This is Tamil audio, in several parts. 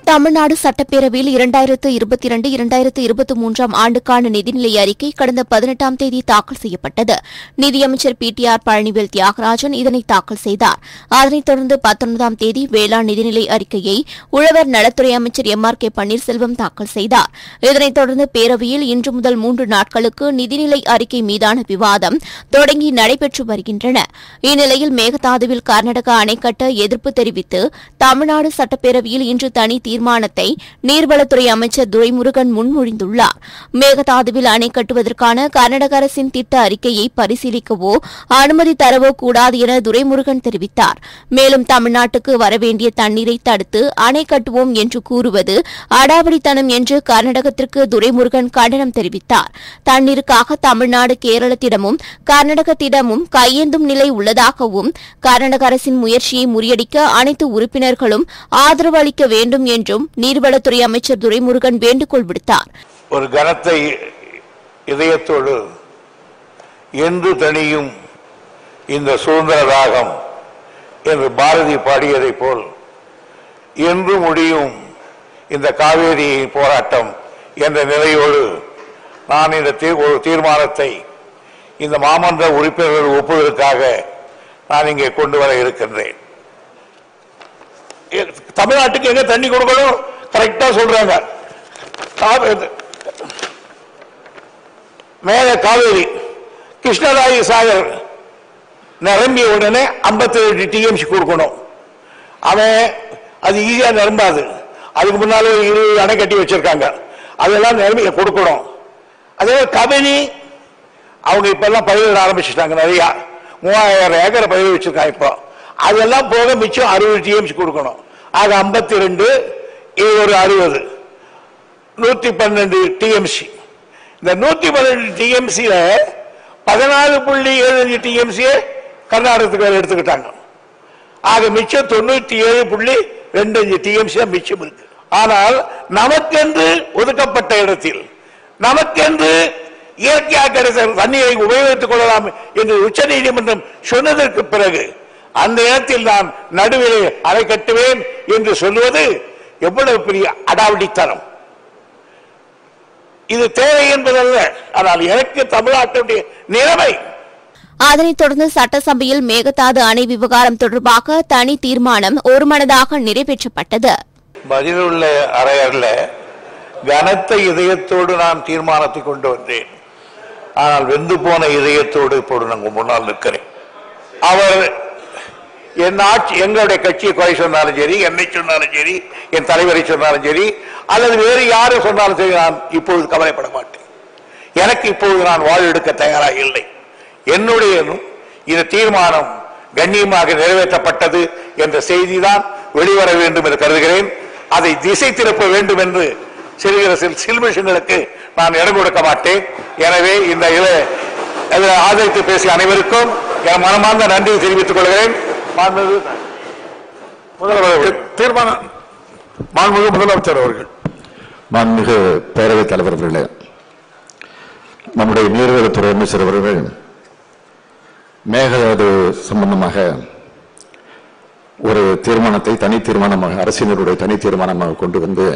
தமிழ்நாடு சட்டப்பேரவையில் இரண்டாயிரத்து இருபத்தி இரண்டு இரண்டாயிரத்து இருபத்தி மூன்றாம் ஆண்டுக்கான நிதிநிலை அறிக்கை கடந்த பதினெட்டாம் தேதி தாக்கல் செய்யப்பட்டது நிதியமைச்சர் P T R Palanivel Thiagarajan இதனை தாக்கல் செய்தார் அதனைத் தொடர்ந்து பத்தொன்பதாம் தேதி வேளாண் நிதிநிலை அறிக்கையை உழவர் நலத்துறை அமைச்சர் எம் ஆர் கே பன்னீர்செல்வம் தாக்கல் செய்தார் இதனைத் தொடர்ந்து பேரவையில் இன்று முதல் மூன்று நாட்களுக்கு நிதிநிலை அறிக்கை மீதான விவாதம் தொடங்கி நடைபெற்று வருகின்றன இந்நிலையில் மேகதாதுவில் கர்நாடக அணை கட்ட எதிர்ப்பு தெரிவித்து தமிழ்நாடு சட்டப்பேரவையில் இன்று தனி தீர்மானத்தை நீர்வளத்துறை அமைச்சர் துரைமுருகன் முன்மொழிந்துள்ளார் மேகதாதுவில் அணை கட்டுவதற்கான கர்நாடக அரசின் திட்ட அறிக்கையை பரிசீலிக்கவோ அனுமதி தரவோ கூடாது என துரைமுருகன் தெரிவித்தார் மேலும் தமிழ்நாட்டுக்கு வரவேண்டிய தண்ணீரை தடுத்து அணை கட்டுவோம் என்று கூறுவது அடாவடித்தனம் என்று கர்நாடகத்திற்கு துரைமுருகன் கண்டனம் தெரிவித்தார் தண்ணீருக்காக தமிழ்நாடு கேரளத்திடமும் கர்நாடகத்திடமும் கையேந்தும் நிலை உள்ளதாகவும் கர்நாடக அரசின் முயற்சியை முறியடிக்க அனைத்து உறுப்பினர்களும் ஆதரவு அளிக்க வேண்டும் என்றும் நீர்வளத்துறை அமைச்சர் துரைமுருகன் வேண்டுகோள் விடுத்தார் ஒரு கனத்த இ- இதயத்தோடு என்று தணியும் இந்த சுதந்திர ராகம் என்று பாரதி பாடியதைப் போல் என்று முடியும் இந்த காவேரி போராட்டம் என்ற நிலையோடு நான் இந்த தீ- ஒரு தீர்மானத்தை இந்த மாமன்ற உறுப்பினர்கள் ஒப்புவதற்காக நான் இங்கே கொண்டு வர இருக்கின்றேன் எ- தமிழ்நாட்டுக்கு எங்க தண்ணி கொடுக்கணும் கரெக்டா சொல்றாங்க காவே- மேல காவேரி கிருஷ்ணராய சாகர் நிரம்பிய உடனே 57 ரெண்டு டிஎம்சி கொடுக்கணும் அவன் அது ஈஸியா நிரம்பாது அதுக்கு முன்னாலே ஒரு இருபது அணை கட்டி வச்சிருக்காங்க அதெல்லாம் நிரம்பி கொடுக்கணும் அதே மாதிரி கபினி அவங்க இப்ப எல்லாம் பயிரிட ஆரம்பிச்சுட்டாங்க நிறைய மூவாயிரம் ஏக்கரை பயிர் வச்சிருக்காங்க இப்போ அதெல்லாம் போக மிச்சம் அறுபது டிஎம்சி கொடுக்கணும் ஆக 52 ரெண்டு இது ஒரு அறுபது நூத்தி பன்னெண்டு டிஎம்சி இந்த நூத்தி பன்னெண்டு டிஎம்சியில பதினாலு புள்ளி ஏழு டிஎம்சியை கர்நாடகத்துக்கு வேற எடுத்துக்கிட்டாங்க ஆக மிச்சம் தொண்ணூத்தி ஏழு புள்ளி ரெண்டு அஞ்சு டிஎம்சி தான் மிச்சம் இருக்கு ஆனால் நமக்கென்று ஒதுக்கப்பட்ட இடத்தில் நமக்கென்று இயற்கையாக கிடைத்த தண்ணீரை உபயோகித்துக் கொள்ளலாம் என்று உச்சநீதிமன்றம் சொன்னதற்கு பிறகு அந்த இடத்தில் நான் நடுவிலே அணை கட்டுவேன் என்று சொல்லுவது எவ்வளவு பெரிய அடாவடித்தனம் இது தேவை என்பதல்ல ஆனால் எனக்கு தமிழ்நாட்டுடைய நிலைமை அதனைத் தொடர்ந்து சட்டசபையில் மேகதாது அணை விவகாரம் தொடர்பாக தனி தீர்மானம் ஒருமனதாக நிறைவேற்றப்பட்டது பதிலுள்ள அறையர்ல கனத்த இதயத்தோடு நான் தீர்மானத்தை கொண்டு வந்தேன் ஆனால் வெந்து போன இதயத்தோடு இப்போது நான் உங்க முன்னால் நிற்கிறேன் அவர் என் ஆட்சி எங்களுடைய கட்சியை குறை சொன்னாலும் சரி என்னை சொன்னாலும் சரி என் தலைவரை சொன்னாலும் சரி அல்லது வேறு யாரை சொன்னாலும் சரி நான் இப்பொழுது கவலைப்பட மாட்டேன் எனக்கு இப்பொழுது நான் வாழ் எடுக்க தயாராக இல்லை என்னுடைய இந்த தீர்மானம் கண்ணியமாக நிறைவேற்றப்பட்டது என்ற செய்திதான் வெளிவர வேண்டும் என்று கருதுகிறேன் அதை திசை திருப்ப வேண்டும் என்று சிறுகிற சில சில்மிஷங்களுக்கு நான் இடம் கொடுக்க மாட்டேன் எனவே இந்த இத- இதில் ஆதரித்து பேசிய அனைவருக்கும் என் மனமார்ந்த நன்றியை தெரிவித்துக் கொள்கிறேன் மாண்புமிகு முதல்வர் அவர்கள். தீர்மானம் மாண்புமிகு முதலமைச்சர் அவர்கள் மாண்புமிகு பேரவைத் தலைவர் அவர்களே நம்முடைய நீர்வளத்துறை அமைச்சர் அவர்கள் மேகதாது சம்பந்தமாக ஒரு தீர்மானத்தை தனி தீர்மானமாக அரசினருடைய தனி தீர்மானமாக கொண்டு வந்து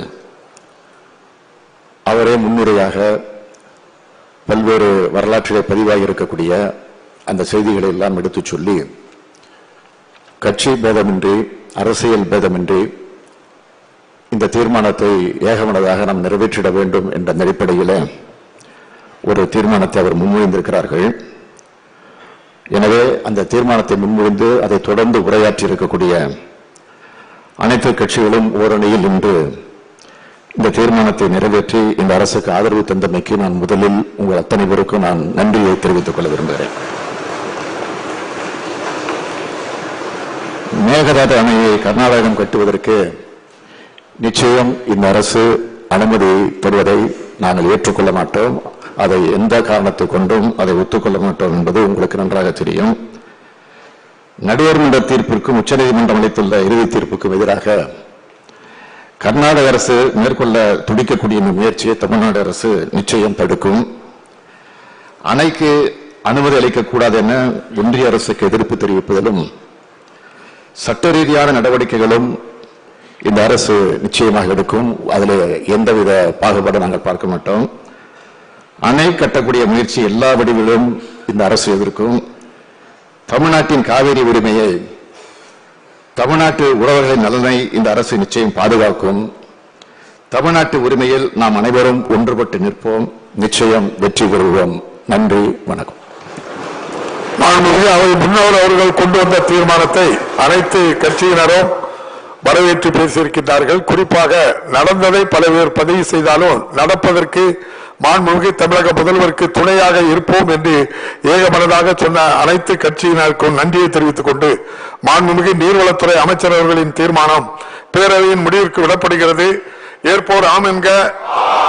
அவரே முன்னுரையாக பல்வேறு வரலாற்றிலே பதிவாகி இருக்கக்கூடிய அந்த செய்திகளை எல்லாம் எடுத்துச் சொல்லி கட்சி பேதமின்றி அரசியல் பேதமின்றி இந்த தீர்மானத்தை ஏகமனதாக நாம் நிறைவேற்றிட வேண்டும் என்ற அந்த அடிப்படையிலே ஒரு தீர்மானத்தை அவர் முன்மொழிந்திருக்கிறார்கள் எனவே அந்த தீர்மானத்தை முன்மொழிந்து அதை தொடர்ந்து உரையாற்றி இருக்கக்கூடிய அனைத்து கட்சிகளும் ஓரணியில் நின்று இந்த தீர்மானத்தை நிறைவேற்றி இந்த அரசுக்கு ஆதரவு தந்தமைக்கு நான் முதலில் உங்கள் அத்தனை பேருக்கும் நான் நன்றியை தெரிவித்துக் கொள்ள விரும்புகிறேன் மேகதாது அணையை கர்நாடகம் கட்டுவதற்கு நிச்சயம் இந்த அரசு அனுமதி தருவதை நாங்கள் ஏற்றுக்கொள்ள மாட்டோம் அதை எந்த காரணத்தை கொண்டும் அதை ஒத்துக்கொள்ள மாட்டோம் என்பது உங்களுக்கு நன்றாக தெரியும் நடுவர் மன்ற தீர்ப்பிற்கும் உச்சநீதிமன்றம் அளித்துள்ள இறுதி தீர்ப்புக்கும் எதிராக கர்நாடக அரசு மேற்கொள்ள துடிக்கக்கூடிய இந்த முயற்சியை தமிழ்நாடு அரசு நிச்சயம் தடுக்கும் அணைக்கு அனுமதி அளிக்கக்கூடாது என ஒன்றிய அரசுக்கு எதிர்ப்பு தெரிவிப்பதிலும் சட்ட ரீதியான நடவடிக்கைகளும் இந்த அரசு நிச்சயமாக எடுக்கும் அதில் எந்தவித பாகுபாடும் நாங்கள் பார்க்க மாட்டோம் அணை கட்டக்கூடிய முயற்சி எல்லா வடிவிலும் இந்த அரசு எதிர்க்கும் தமிழ்நாட்டின் காவிரி உரிமையை தமிழ்நாட்டு உறவர்களின் நலனை இந்த அரசு நிச்சயம் பாதுகாக்கும் தமிழ்நாட்டு உரிமையில் நாம் அனைவரும் ஒன்றுபட்டு நிற்போம் நிச்சயம் வெற்றி பெறுவோம் நன்றி வணக்கம் மாண்புமிகு அவை முன்னோர் அவர்கள் கொண்டு வந்த தீர்மானத்தை அனைத்து கட்சியினரும் வரவேற்று பேசியிருக்கின்றார்கள் குறிப்பாக நடந்ததை பல பேர் பதிவு செய்தாலும் நடப்பதற்கு மாண்புமிகு தமிழக முதல்வருக்கு துணையாக இருப்போம் என்று ஏகமனதாக சொன்ன அனைத்து கட்சியினருக்கும் நன்றியை தெரிவித்துக் கொண்டு மாண்புமிகு நீர்வளத்துறை அமைச்சர் அவர்களின் தீர்மானம் பேரவையின் முடிவிற்கு விடப்படுகிறது ஏற்போர் ஆம் என்க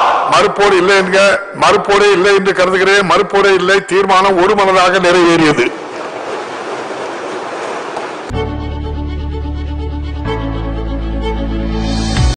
மறுப்போர் இல்லை என்க மறுப்போரே இல்லை என்று கருதுகிறேன் மறுப்போரே இல்லை தீர்மானம் ஒருமனதாக நிறைவேறியது